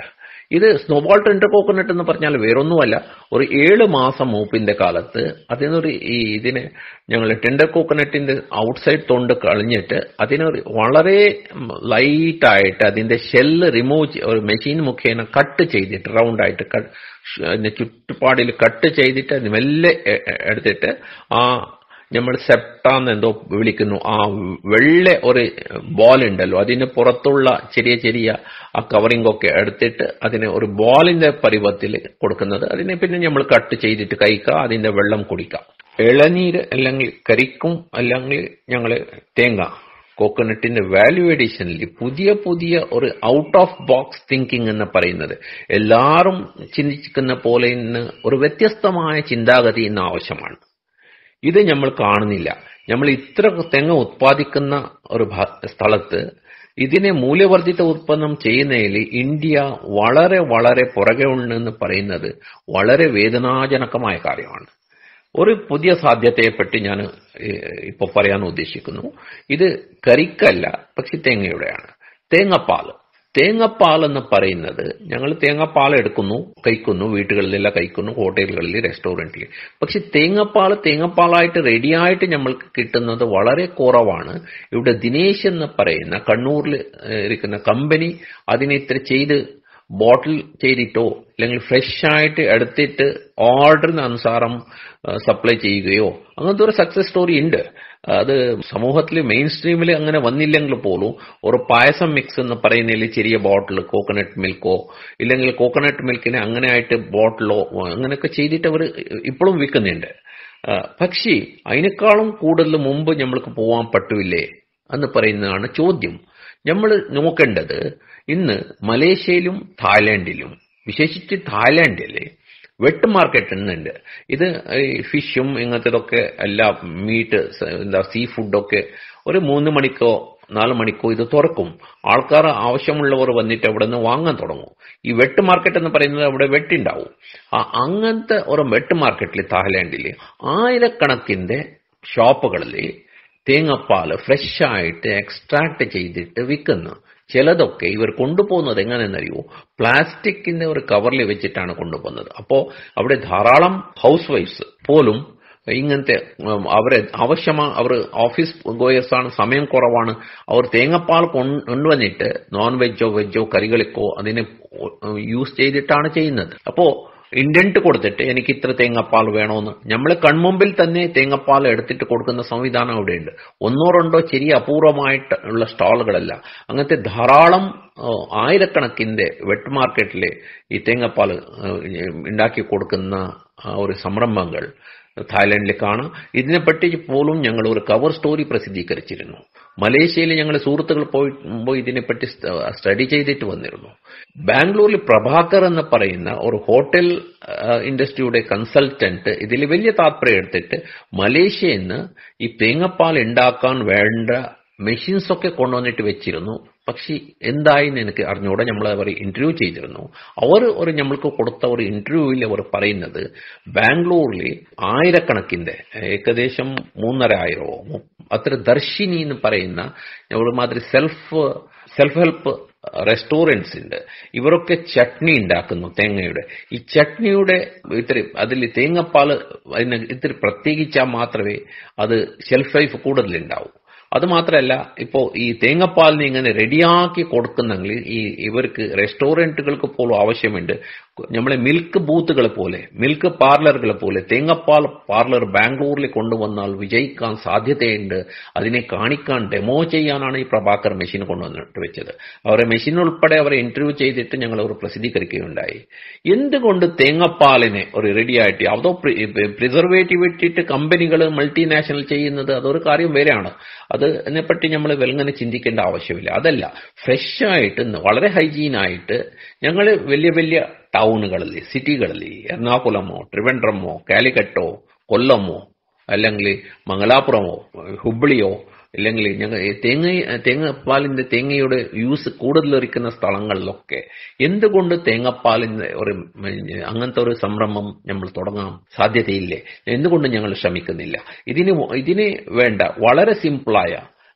ഇത് സ്നോബോൾ ടെൻഡർ കോക്കനട്ട് എന്ന് പറഞ്ഞാൽ വേറൊന്നുമല്ല ഒരു ഏഴ് മാസം മൂപ്പിന്റെ കാലത്ത് അതിനൊരു ഈ ഇതിനെ ഞങ്ങൾ ടെൻഡർ കോക്കനട്ടിന്റെ ഔട്ട്സൈഡ് തൊണ്ട് കളഞ്ഞിട്ട് അതിനൊരു വളരെ ലൈറ്റായിട്ട് അതിന്റെ ഷെല്ല് റിമൂവ് ഒരു മെഷീൻ മുഖേന കട്ട് ചെയ്തിട്ട് റൗണ്ടായിട്ട് അതിന്റെ ചുറ്റുപാടിൽ കട്ട് ചെയ്തിട്ട് അത് മെല്ലെ എ- എ- എടുത്തിട്ട് ആ നമ്മൾ സെപ്റ്റാന്ന് എന്തോ വിളിക്കുന്നു ആ വെള്ള ഒരു ബോൾ ഉണ്ടല്ലോ അതിന് പുറത്തുള്ള ചെറിയ ചെറിയ ആ കവറിംഗ് ഒക്കെ എടുത്തിട്ട് അതിന് ഒരു ബോളിന്റെ പരുവത്തിൽ കൊടുക്കുന്നത് അതിനെ പിന്നെ നമ്മൾ കട്ട് ചെയ്തിട്ട് കഴിക്കുക അതിന്റെ വെള്ളം കുടിക്കാം ഇളനീര് അല്ലെങ്കിൽ കരിക്കും അല്ലെങ്കിൽ ഞങ്ങൾ തേങ്ങ കോക്കനട്ടിന്റെ വാല്യൂ എഡീഷനിൽ പുതിയ പുതിയ ഒരു ഔട്ട് ഓഫ് ബോക്സ് തിങ്കിങ് എന്ന് പറയുന്നത് എല്ലാവരും ചിന്തിക്കുന്ന പോലെ ഇന്ന് ഒരു വ്യത്യസ്തമായ ചിന്താഗതി ഇന്ന് ആവശ്യമാണ് ഇത് നമ്മൾ കാണുന്നില്ല നമ്മൾ ഇത്ര തെങ്ങ് ഉത്പാദിക്കുന്ന ഒരു ഭ- സ്ഥലത്ത് ഇതിനെ മൂല്യവർദ്ധിത ഉത്പന്നം ചെയ്യുന്നതിൽ ഇന്ത്യ വളരെ വളരെ പുറകെ ഉണ്ടെന്ന് പറയുന്നത് വളരെ വേദനാജനകമായ കാര്യമാണ് ഒരു പുതിയ സാധ്യതയെപ്പറ്റി ഞാൻ ഇപ്പൊ പറയാൻ ഉദ്ദേശിക്കുന്നു ഇത് കരിക്കല്ല പക്ഷെ തേങ്ങയുടെയാണ് തേങ്ങാപ്പാൽ തേങ്ങാപ്പാൽ എന്ന് പറയുന്നത് ഞങ്ങൾ തേങ്ങാപ്പാൽ എടുക്കുന്നു കഴിക്കുന്നു വീട്ടുകളിലെല്ലാം കഴിക്കുന്നു ഹോട്ടലുകളിൽ റെസ്റ്റോറൻറ്റിൽ പക്ഷെ തേങ്ങാപ്പാൽ തേങ്ങാപ്പാലായിട്ട് റെഡിയായിട്ട് നമ്മൾക്ക് കിട്ടുന്നത് വളരെ കുറവാണ് ഇവിടെ ദിനേശ് എന്ന് പറയുന്ന കണ്ണൂരിൽ ഏഹ്, ഇരിക്കുന്ന കമ്പനി അതിനെ ഇത്ര ചെയ്ത് ബോട്ടിൽ ചെയ്തിട്ടോ അല്ലെങ്കിൽ ഫ്രഷ് ആയിട്ട് എടുത്തിട്ട് ഓർഡറിന് അനുസാരം സപ്ലൈ ചെയ്യുകയോ അങ്ങനത്തെ ഒരു സക്സസ് സ്റ്റോറി ഉണ്ട് അത് സമൂഹത്തിൽ മെയിൻ സ്ട്രീമിൽ അങ്ങനെ വന്നില്ലെങ്കിൽ പോലും ഒരു പായസം മിക്സ് എന്ന് പറയുന്നതിൽ ചെറിയ ബോട്ടിൽ കോക്കനട്ട് മിൽക്കോ ഇല്ലെങ്കിൽ കോക്കനട്ട് മിൽക്കിനെ അങ്ങനെ ആയിട്ട് ബോട്ടിലോ അങ്ങനെയൊക്കെ ചെയ്തിട്ട് അവർ ഇപ്പോഴും വിൽക്കുന്നുണ്ട് ആ, പക്ഷേ അതിനേക്കാളും കൂടുതൽ മുമ്പ് നമ്മൾക്ക് പോവാൻ പറ്റൂലേ എന്ന് പറയുന്നതാണ് ചോദ്യം നമ്മൾ നോക്കേണ്ടത് ഇന്ന് മലേഷ്യയിലും തായ്ലാന്റിലും വിശേഷിച്ച് തായ്ലാന്റില് വെട്ട് മാർക്കറ്റ് എന്നുണ്ട് ഇത് ഈ ഫിഷും ഇങ്ങനത്തതൊക്കെ എല്ലാ മീറ്റ് എന്താ സീ ഫുഡൊക്കെ ഒരു മൂന്ന് മണിക്കോ നാല് മണിക്കോ ഇത് തുറക്കും ആൾക്കാർ ആവശ്യമുള്ളവർ വന്നിട്ട് അവിടെ നിന്ന് വാങ്ങാൻ തുടങ്ങും ഈ വെട്ട് മാർക്കറ്റ് എന്ന് പറയുന്നത് അവിടെ വെട്ടുണ്ടാവും ആ അങ്ങനത്തെ ഒരു വെട്ട് മാർക്കറ്റിൽ തായ്ലാന്റിൽ ആയിരക്കണക്കിന്റെ ഷോപ്പുകളിൽ തേങ്ങാപ്പാൽ ഫ്രഷ് ആയിട്ട് എക്സ്ട്രാക്ട് ചെയ്തിട്ട് വിൽക്കുന്നു ചിലതൊക്കെ ഇവർ കൊണ്ടുപോകുന്നത് എങ്ങനെയെന്നറിയോ പ്ലാസ്റ്റിക്കിന്റെ ഒരു കവറിൽ വെച്ചിട്ടാണ് കൊണ്ടുപോകുന്നത് അപ്പോ അവിടെ ധാരാളം ഹൗസ് വൈഫ്സ് പോലും ഇങ്ങനത്തെ ഉം, അവരെ ആവശ്യമാ അവർ ഓഫീസ് ഗോയേഴ്സ് ആണ് സമയം കുറവാണ് അവർ തേങ്ങാപ്പാൽ കൊൺ- കൊണ്ടുവന്നിട്ട് നോൺ വെജോ വെജോ കറികൾക്കോ അതിനെ യൂസ് ചെയ്തിട്ടാണ് ചെയ്യുന്നത് അപ്പോ ഇൻഡന്റ് കൊടുത്തിട്ട് എനിക്ക് ഇത്ര തേങ്ങാപ്പാൽ വേണമെന്ന് നമ്മൾ കൺമുമ്പിൽ തന്നെ തേങ്ങാപ്പാൽ എടുത്തിട്ട് കൊടുക്കുന്ന സംവിധാനം അവിടെയുണ്ട് ഒന്നോ രണ്ടോ ചെറിയ അപൂർവമായിട്ട് ഉള്ള സ്റ്റാളുകളല്ല അങ്ങനത്തെ ധാരാളം ആ, ആയിരക്കണക്കിന്റെ വെട്ട് മാർക്കറ്റിലെ ഈ തേങ്ങാപ്പാൽ ആ, ഉണ്ടാക്കി കൊടുക്കുന്ന ആ ഒരു സംരംഭങ്ങൾ തായ്ലൻഡിൽ കാണാം ഇതിനെപ്പറ്റി പോലും ഞങ്ങൾ ഒരു കവർ സ്റ്റോറി പ്രസിദ്ധീകരിച്ചിരുന്നു മലേഷ്യയിൽ ഞങ്ങൾ സുഹൃത്തുക്കൾ പോയി ഇതിനെപ്പറ്റി സ്റ്റഡി ചെയ്തിട്ട് വന്നിരുന്നു ബാംഗ്ലൂരിൽ പ്രഭാകർ എന്ന് പറയുന്ന ഒരു ഹോട്ടൽ ആ, ഇൻഡസ്ട്രിയുടെ കൺസൾട്ടന്റ് ഇതിൽ വലിയ താല്പര്യം എടുത്തിട്ട് മലേഷ്യയിൽ നിന്ന് ഈ തേങ്ങാപ്പാൽ ഉണ്ടാക്കാൻ വേണ്ട മെഷീൻസ് ഒക്കെ കൊണ്ടുവന്നിട്ട് വെച്ചിരുന്നു പക്ഷെ എന്തായിന്ന് എനിക്ക് അറിഞ്ഞുകൂടെ നമ്മൾ അവർ ഇന്റർവ്യൂ ചെയ്തിരുന്നു അവർ ഒരു നമ്മൾക്ക് കൊടുത്ത ഒരു ഇന്റർവ്യൂവിൽ അവർ പറയുന്നത് ബാംഗ്ലൂരിൽ ആയിരക്കണക്കിന്റെ ഏകദേശം മൂന്നര ആയിരമോ മു- അത്ര ദർശിനി എന്ന് പറയുന്ന ഒരുമാതിരി സെൽഫ് സെൽഫ് ഹെൽപ്പ് റെസ്റ്റോറൻറ്റ്സ് ഉണ്ട് ഇവരൊക്കെ ചട്നി ഉണ്ടാക്കുന്നു തേങ്ങയുടെ ഈ ചട്നിയുടെ ഇത്തിരി അതിൽ തേങ്ങാപ്പാൽ അതിന് ഇത്തിരി പ്രത്യേകിച്ചാൽ മാത്രമേ അത് ഷെൽഫ് ലൈഫ് കൂടുതലുണ്ടാവൂ അത് മാത്രമല്ല ഇപ്പോ ഈ തേങ്ങാപ്പാലിനെ ഇങ്ങനെ റെഡിയാക്കി കൊടുക്കുന്നെങ്കിൽ ഈ ഇവർക്ക് റെസ്റ്റോറന്റുകൾക്ക് പോലും ആവശ്യമുണ്ട് നമ്മളെ മിൽക്ക് ബൂത്തുകളെ പോലെ മിൽക്ക് പാർലറുകളെ പോലെ തേങ്ങാപ്പാൽ പാർലർ ബാംഗ്ലൂരിൽ കൊണ്ടുവന്നാൽ വിജയിക്കാൻ സാധ്യതയുണ്ട് അതിനെ കാണിക്കാൻ ഡെമോ ചെയ്യാനാണ് ഈ പ്രഭാകർ മെഷീൻ കൊണ്ടുവന്നിട്ട് വെച്ചത് അവരെ മെഷീൻ ഉൾപ്പെടെ അവരെ ഇന്റർവ്യൂ ചെയ്തിട്ട് ഞങ്ങൾ അവർ പ്രസിദ്ധീകരിക്കുകയുണ്ടായി എന്തുകൊണ്ട് തേങ്ങാപ്പാലിനെ ഒരു റെഡിയായിട്ട് അതോ പ്രിസർവേറ്റീവ് ഇട്ടിട്ട് കമ്പനികൾ മൾട്ടിനാഷണൽ ചെയ്യുന്നത് അതൊരു കാര്യം വേറെയാണ് അത് അതിനെപ്പറ്റി നമ്മൾ വെൽങ്ങനെ ചിന്തിക്കേണ്ട ആവശ്യമില്ല അതല്ല ഫ്രഷ് ആയിട്ട് വളരെ ഹൈജീനായിട്ട് ഞങ്ങൾ വലിയ വലിയ ടൗണുകളിൽ സിറ്റികളിൽ എറണാകുളമോ ട്രിവൻഡ്രമോ കാലിക്കട്ടോ കൊല്ലമോ അല്ലെങ്കിൽ മംഗലാപുരമോ ഹുബ്ലിയോ അല്ലെങ്കിൽ ഞങ്ങൾ തേങ്ങ തേങ്ങാപ്പാലിന്റെ തേങ്ങയുടെ യൂസ് കൂടുതലൊരിക്കുന്ന സ്ഥലങ്ങളിലൊക്കെ എന്തുകൊണ്ട് തേങ്ങാപ്പാലിന്റെ ഒരു ഉം, അങ്ങനത്തെ ഒരു സംരംഭം നമ്മൾ തുടങ്ങാൻ സാധ്യതയില്ലേ എന്തുകൊണ്ട് ഞങ്ങൾ ശ്രമിക്കുന്നില്ല ഇതിന് ഇതിന് വേണ്ട വളരെ സിമ്പിളായ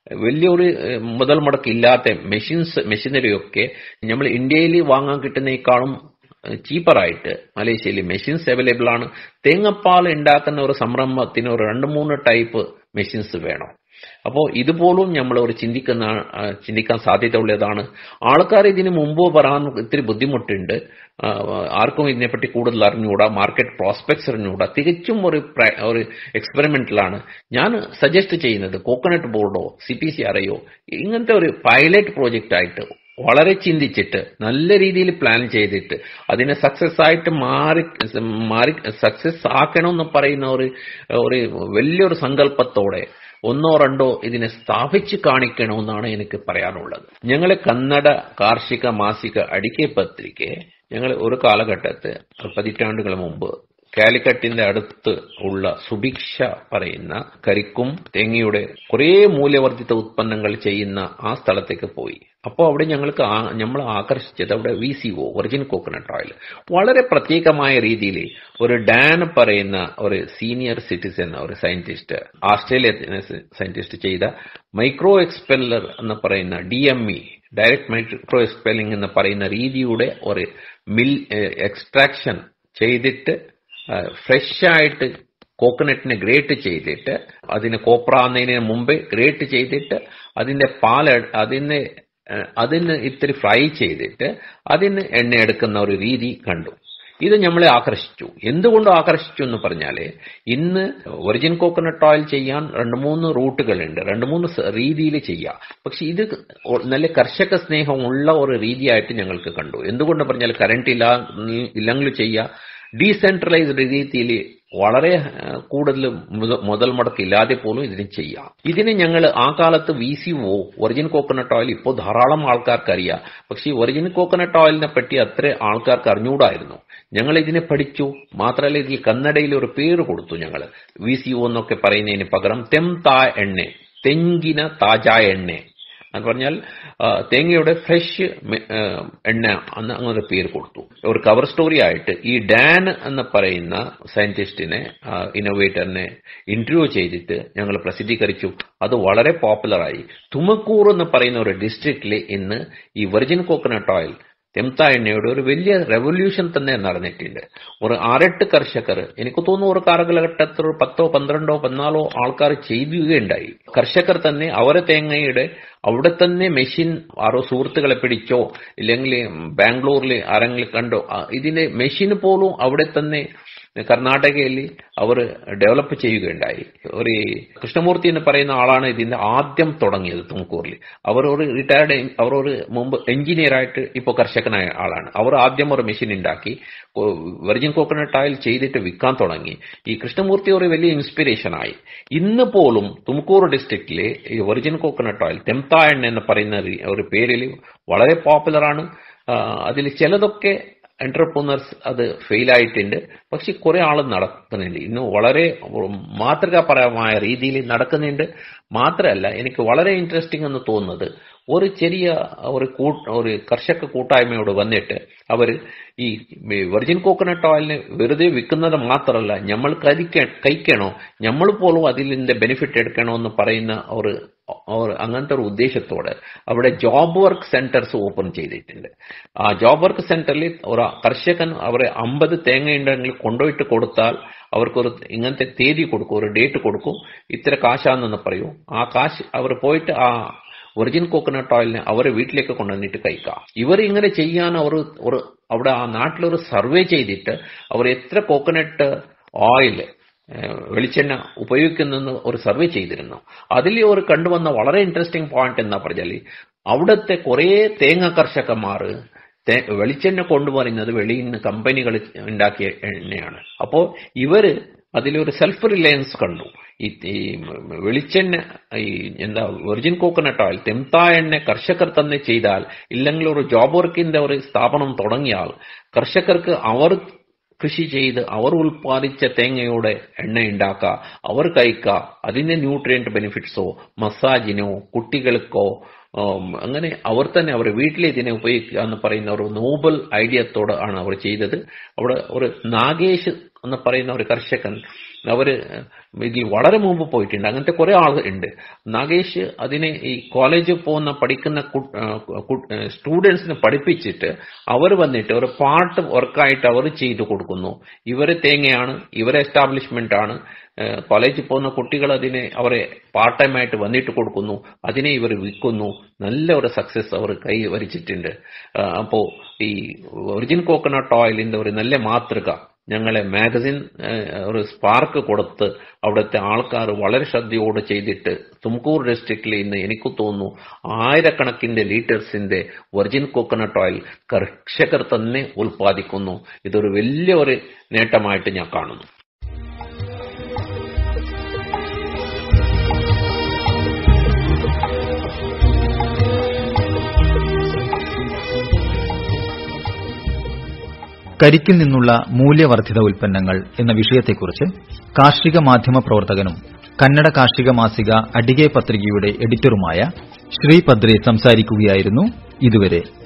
വലിയൊരു ഏഹ്, മുതൽ മുടക്കില്ലാത്ത മെഷീൻസ് മെഷീനറിയൊക്കെ നമ്മൾ ഇന്ത്യയിൽ വാങ്ങാൻ കിട്ടുന്നേക്കാളും ചീപ്പറായിട്ട് മലേഷ്യയിൽ മെഷീൻസ് അവൈലബിൾ ആണ് തേങ്ങപ്പാൽ ഉണ്ടാക്കുന്ന ഒരു സംരംഭത്തിന് ഒരു രണ്ട് മൂന്ന് ടൈപ്പ് മെഷീൻസ് വേണം അപ്പോൾ ഇതുപോലും നമ്മൾ ഒരു ചിന്തിക്കുന്ന ആ, ചിന്തിക്കാൻ സാധ്യതയുള്ളതാണ് ആൾക്കാർ ഇതിന് മുമ്പ് പറയാൻ ഇത്തിരി ബുദ്ധിമുട്ടുണ്ട് ആ, ആർക്കും ഇതിനെപ്പറ്റി കൂടുതൽ അറിഞ്ഞുകൂടാ മാർക്കറ്റ് പ്രോസ്പെക്ട്സ് അറിഞ്ഞുകൂടാ തികച്ചും ഒരു പ്ര- ഒരു എക്സ്പെരിമെന്റിലാണ് ഞാൻ സജസ്റ്റ് ചെയ്യുന്നത് കോക്കനട്ട് ബോർഡോ സി പി സി ആറയോ ഇങ്ങനത്തെ ഒരു പൈലറ്റ് പ്രോജക്റ്റ് ആയിട്ട് വളരെ ചിന്തിച്ചിട്ട് നല്ല രീതിയിൽ പ്ലാൻ ചെയ്തിട്ട് അതിനെ സക്സസ് ആയിട്ട് മാറി മാറി സക്സസ് ആക്കണമെന്ന് പറയുന്ന ഒരു ഒരു വലിയൊരു സങ്കല്പത്തോടെ ഒന്നോ രണ്ടോ ഇതിനെ സ്ഥാപിച്ച് കാണിക്കണമെന്നാണ് എനിക്ക് പറയാനുള്ളത് ഞങ്ങളെ കന്നഡ കാർഷിക മാസിക അടിക്കെ പത്രിക ഞങ്ങൾ ഒരു കാലഘട്ടത്ത് പതിറ്റാണ്ടുകൾ മുമ്പ് കാലിക്കറ്റിന്റെ അടുത്ത് ഉള്ള സുഭിക്ഷ പറയുന്ന കരിക്കും തേങ്ങയുടെ കുറേ മൂല്യവർദ്ധിത ഉത്പന്നങ്ങൾ ചെയ്യുന്ന ആ സ്ഥലത്തേക്ക് പോയി അപ്പോൾ അവിടെ ഞങ്ങൾക്ക് നമ്മൾ ആകർഷിച്ചത് അവിടെ V C O origin coconut oil വളരെ പ്രത്യേകമായ രീതിയിൽ ഒരു ഡാൻ പറയുന്ന ഒരു സീനിയർ സിറ്റിസൺ ഒരു സയന്റിസ്റ്റ് ആസ്ട്രേലിയ സയന്റിസ്റ്റ് ചെയ്ത മൈക്രോ എക്സ്പെല്ലർ എന്ന് പറയുന്ന D M E direct micro expelling എന്ന് പറയുന്ന രീതിയുടെ ഒരു മിൽ എക്സ്ട്രാക്ഷൻ ചെയ്തിട്ട് ഫ്രഷ് ആയിട്ട് കോക്കനട്ടിനെ ഗ്രേറ്റ് ചെയ്തിട്ട് അതിന് കോപ്രാന്നതിന് മുമ്പേ ഗ്രേറ്റ് ചെയ്തിട്ട് അതിന്റെ പാൽ അതിനെ ഏഹ്, അതിന് ഇത്തിരി ഫ്രൈ ചെയ്തിട്ട് അതിന് എണ്ണ എടുക്കുന്ന ഒരു രീതി കണ്ടു ഇത് നമ്മളെ ആകർഷിച്ചു എന്തുകൊണ്ട് ആകർഷിച്ചു എന്ന് പറഞ്ഞാല് ഇന്ന് ഒറിജിൻ കോക്കനട്ട് ഓയിൽ ചെയ്യാൻ രണ്ട് മൂന്ന് റൂട്ടുകളുണ്ട് രണ്ട് മൂന്ന് രീതിയിൽ ചെയ്യാം പക്ഷെ ഇത് ഒ- നല്ല കർഷക സ്നേഹമുള്ള ഒരു രീതിയായിട്ട് ഞങ്ങൾക്ക് കണ്ടു എന്തുകൊണ്ട് പറഞ്ഞാൽ കറണ്ട് ഇല്ല ഇല്ലെങ്കിൽ ചെയ്യാം ഡീസെൻട്രലൈസ്ഡ് രീതിയിൽ വളരെ ഏഹ്, കൂടുതൽ മുത- മുതൽ മുടക്കില്ലാതെ പോലും ഇതിന് ചെയ്യാം ഇതിന് ഞങ്ങൾ ആ കാലത്ത് V C O origin coconut oil ഇപ്പോൾ ധാരാളം ആൾക്കാർക്ക് അറിയാം പക്ഷേ ഈ ഒറിജിൻ കോക്കനട്ട് ഓയിലിനെ പറ്റി അത്ര ആൾക്കാർക്ക് അറിഞ്ഞുകൂടായിരുന്നു ഞങ്ങൾ ഇതിനെ പഠിച്ചു മാത്രമല്ല ഇതിൽ കന്നഡയിൽ ഒരു പേര് കൊടുത്തു ഞങ്ങൾ വി സി ഒ എന്നൊക്കെ പറയുന്നതിന് പകരം തെം താ എണ്ണ തെങ്ങിന താജ എണ്ണ എന്ന് പറഞ്ഞാൽ ആ, തേങ്ങയുടെ ഫ്രഷ് എണ്ണ എന്ന് അങ്ങനെ ഒരു പേര് കൊടുത്തു ഒരു കവർ സ്റ്റോറി ആയിട്ട് ഈ ഡാൻ എന്ന് പറയുന്ന സയന്റിസ്റ്റിനെ ഇന്നോവേറ്ററിനെ ഇന്റർവ്യൂ ചെയ്തിട്ട് ഞങ്ങൾ പ്രസിദ്ധീകരിച്ചു അത് വളരെ പോപ്പുലറായി തുമക്കൂർ എന്ന് പറയുന്ന ഒരു ഡിസ്ട്രിക്റ്റിൽ ഇന്ന് ഈ വെർജിൻ കോക്കനട്ട് ഓയിൽ തെംത എണ്ണയുടെ ഒരു വലിയ റെവല്യൂഷൻ തന്നെ നടന്നിട്ടുണ്ട് ഒരു ആറെട്ട് കർഷകർ എനിക്ക് തോന്നുന്നു ഒരു കാലഘട്ടത്തിൽ ഒരു പത്തോ പന്ത്രണ്ടോ പതിനാലോ ആൾക്കാർ ചെയ്യുകയുണ്ടായി കർഷകർ തന്നെ അവരെ തേങ്ങയുടെ അവിടെ തന്നെ മെഷീൻ ആരോ സുഹൃത്തുക്കളെ പിടിച്ചോ ഇല്ലെങ്കിൽ ബാംഗ്ലൂരിൽ ആരെങ്കിലും കണ്ടോ ആ, ഇതിന്റെ മെഷീൻ പോലും അവിടെ തന്നെ കർണാടകയിൽ അവർ ഡെവലപ്പ് ചെയ്യുകയുണ്ടായി ഒരു കൃഷ്ണമൂർത്തി എന്ന് പറയുന്ന ആളാണ് ഇതിന്റെ ആദ്യം തുടങ്ങിയത് തുമക്കൂറിൽ അവർ ഒരു റിട്ടയർഡ് അവർ ഒരു മുമ്പ് എഞ്ചിനീയർ ആയിട്ട് ഇപ്പോൾ കർഷകനായ ആളാണ് അവർ ആദ്യം ഒരു മെഷീൻ ഉണ്ടാക്കി വെർജിൻ കോക്കനട്ട് ഓയിൽ ചെയ്തിട്ട് വിൽക്കാൻ തുടങ്ങി ഈ കൃഷ്ണമൂർത്തി ഒരു വലിയ ഇൻസ്പിറേഷൻ ആയി ഇന്ന് പോലും തുമക്കൂർ ഡിസ്ട്രിക്റ്റിലെ ഈ വെർജിൻ കോക്കനട്ട് ഓയിൽ തെംത എണ്ണ എന്ന് പറയുന്ന ഒരു- ഒരു പേരിൽ വളരെ പോപ്പുലറാണ് അതിൽ ചിലതൊക്കെ എന്റർപ്രണേഴ്സ് അത് ഫെയിൽ ആയിട്ടുണ്ട് പക്ഷെ കുറെ ആൾ നടക്കുന്നുണ്ട് ഇന്ന് വളരെ മാതൃകാപരമായ രീതിയിൽ നടക്കുന്നുണ്ട് മാത്രമല്ല എനിക്ക് വളരെ ഇൻട്രസ്റ്റിംഗ് എന്ന് തോന്നുന്നത് ഒരു ചെറിയ ഒരു കൂട്ട് ഒരു കർഷക കൂട്ടായ്മയോട് വന്നിട്ട് അവർ ഈ വെർജിൻ കോക്കനട്ട് ഓയിലിന് വെറുതെ വിൽക്കുന്നത് മാത്രമല്ല നമ്മൾ കഴിക്ക കഴിക്കണോ നമ്മൾ പോലും അതിന്റെ ബെനിഫിറ്റ് എടുക്കണോ എന്ന് പറയുന്ന ഒരു ഒരു അങ്ങനത്തെ ഒരു ഉദ്ദേശത്തോടെ അവിടെ ജോബ് വർക്ക് സെന്റർസ് ഓപ്പൺ ചെയ്തിട്ടുണ്ട് ആ ജോബ് വർക്ക് സെന്ററിൽ ഒരു കർഷകൻ അവരെ അമ്പത് തേങ്ങ ഉണ്ടെങ്കിൽ കൊണ്ടുപോയിട്ട് കൊടുത്താൽ അവർക്കൊരു ഇങ്ങനത്തെ തീയതി കൊടുക്കും ഒരു ഡേറ്റ് കൊടുക്കും ഇത്ര കാശാന്നെന്ന് പറയും ആ കാശ് അവർ പോയിട്ട് ആ ഒറിജിൻ കോക്കനട്ട് ഓയിലിനെ അവരെ വീട്ടിലേക്ക് കൊണ്ടുവന്നിട്ട് കഴിക്കാം ഇവർ ഇങ്ങനെ ചെയ്യാൻ അവർ ഒരു അവിടെ ആ നാട്ടിലൊരു സർവേ ചെയ്തിട്ട് അവർ എത്ര കോക്കനട്ട് ഓയിൽ വെളിച്ചെണ്ണ ഉപയോഗിക്കുന്നെന്ന് ഒരു സർവേ ചെയ്തിരുന്നു അതിൽ ഒരു കണ്ടുവന്ന വളരെ ഇൻട്രസ്റ്റിംഗ് പോയിന്റ് എന്നാ പറഞ്ഞാൽ അവിടുത്തെ കുറേ തേങ്ങ കർഷകന്മാർ വെളിച്ചെണ്ണ കൊണ്ടുവരുന്നത് വെളിയിൽ നിന്ന് കമ്പനികൾ ഉണ്ടാക്കിയ എണ്ണയാണ് അപ്പോൾ ഇവര് അതിലൊരു സെൽഫ് റിലയൻസ് കണ്ടു ഈ ഈ വെളിച്ചെണ്ണ ഈ എന്താ വെർജിൻ കോക്കനട്ട് ഓയിൽ തെംത എണ്ണ കർഷകർ തന്നെ ചെയ്താൽ ഇല്ലെങ്കിൽ ഒരു ജോബ് വർക്കിന്റെ ഒരു സ്ഥാപനം തുടങ്ങിയാൽ കർഷകർക്ക് അവർ കൃഷി ചെയ്ത് അവർ ഉൽപ്പാദിച്ച തേങ്ങയുടെ എണ്ണ ഉണ്ടാക്കുക അവർ കഴിക്കുക അതിന്റെ ന്യൂട്രിയന്റ് ബെനിഫിറ്റ്സോ മസാജിനോ കുട്ടികൾക്കോ അങ്ങനെ അവർ തന്നെ അവർ വീട്ടിൽ ഇതിനെ ഉപയോഗിക്കുക എന്ന് പറയുന്ന ഒരു നോബൽ ഐഡിയത്തോടെ ആണ് അവർ ചെയ്തത് അവിടെ ഒരു നാഗേഷ് എന്ന് പറയുന്ന ഒരു കർഷകൻ അവര് ഇതിൽ വളരെ മുമ്പ് പോയിട്ടുണ്ട് അങ്ങനത്തെ കുറെ ആൾ ഉണ്ട് നാഗേഷ് അതിനെ ഈ കോളേജിൽ പോകുന്ന പഠിക്കുന്ന സ്റ്റുഡൻസിനെ പഠിപ്പിച്ചിട്ട് അവർ വന്നിട്ട് ഒരു പാർട്ട് വർക്കായിട്ട് അവർ ചെയ്തു കൊടുക്കുന്നു ഇവരെ തേങ്ങയാണ് ഇവരെ എസ്റ്റാബ്ലിഷ്മെന്റ് ആണ് കോളേജിൽ പോകുന്ന കുട്ടികൾ അതിനെ അവരെ പാർട്ട് ടൈം ആയിട്ട് വന്നിട്ട് കൊടുക്കുന്നു അതിനെ ഇവർ വിൽക്കുന്നു നല്ല ഒരു സക്സസ് അവർ കൈവരിച്ചിട്ടുണ്ട് ആ, അപ്പോ ഈ ഒറിജിൻ കോക്കനട്ട് ഓയിലിന്റെ ഒരു നല്ല മാതൃക ഞങ്ങളെ മാഗസിൻ ഒരു സ്പാർക്ക് കൊടുത്ത് അവിടുത്തെ ആൾക്കാർ വളരെ ശ്രദ്ധയോടെ ചെയ്തിട്ട് തുംകൂർ ഡിസ്ട്രിക്റ്റിൽ ഇന്ന് എനിക്ക് തോന്നുന്നു ആയിരക്കണക്കിന്റെ ലീറ്റേഴ്സിന്റെ വെർജിൻ കോക്കനട്ട് ഓയിൽ കർഷകർ തന്നെ ഉൽപ്പാദിക്കുന്നു ഇതൊരു വലിയ ഒരു നേട്ടമായിട്ട് ഞാൻ കാണുന്നു കരിക്കിൽ നിന്നുള്ള മൂല്യവർദ്ധിത ഉൽപ്പന്നങ്ങൾ എന്ന വിഷയത്തെക്കുറിച്ച് കാർഷിക മാധ്യമ പ്രവർത്തകനും കന്നഡ കാർഷിക മാസിക അഡികെ പത്രികയുടെ എഡിറ്ററുമായ ശ്രീ പദ്രെ സംസാരിക്കുകയായിരുന്നു ഇതുവരെ